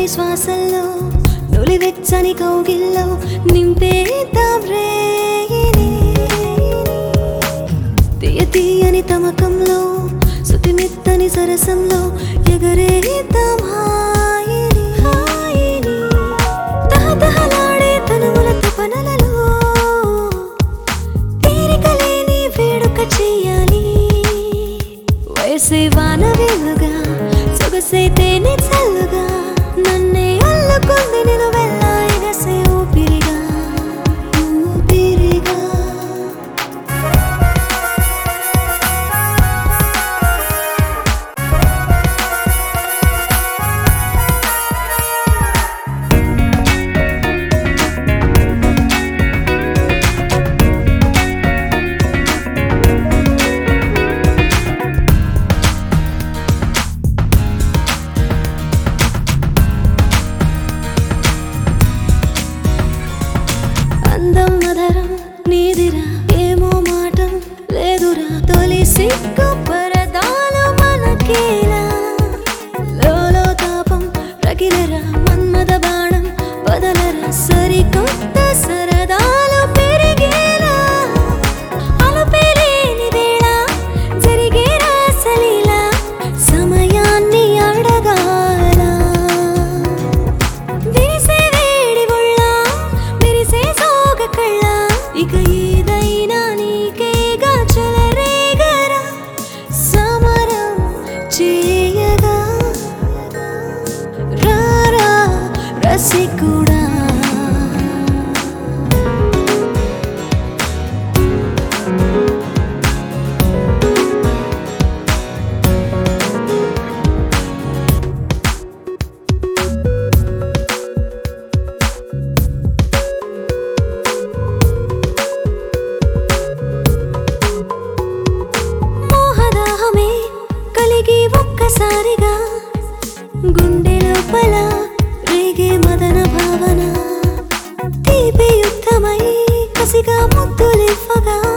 శ్వాసల్లో నులివెచ్చని కౌగిల్లో నింపేద్దాం rainy తీయ తీయని తమకంలో సుతిమెత్తని సరసంలో ఎగరేద్దాం హాయిని హాయిని తహతహలాడే తనువుల తపనలలో తీరిక లేని వేడుక చెయ్యాలి వయసే వాన వెలుగా సొగసే తేనె చల్లుగా నన్నే అల్లుకుంది నేను వెళ్ళా ఎగసే ఊపిరిగా ఊపిరిగా అందం మధరం నీదిరా ఏమో మాటం లేదురా తొలి సిగ్గు పరదాలు మనకేలా లోలో తాపం రగిలరా మన్మద బాణం బదలరా సరికొత్త సరదాలు పెరిగేలా అలుపేలేని వేళ జరిగే రాసలీలా సమయాన్ని అడగాల విరిసే వేడి ఒళ్ళ మెరిసే సోగ కళ్ళ ఇక ఏదైనా నీకేగా చెలరేగరా సమరం చేయగా రారా రసికుడా మోహదాహమే కలిగి ఒక్కసారిగా గుండె లోపల రేగే మదన భావన తీపి యుద్ధమై కసిగా ముద్దులివ్వగా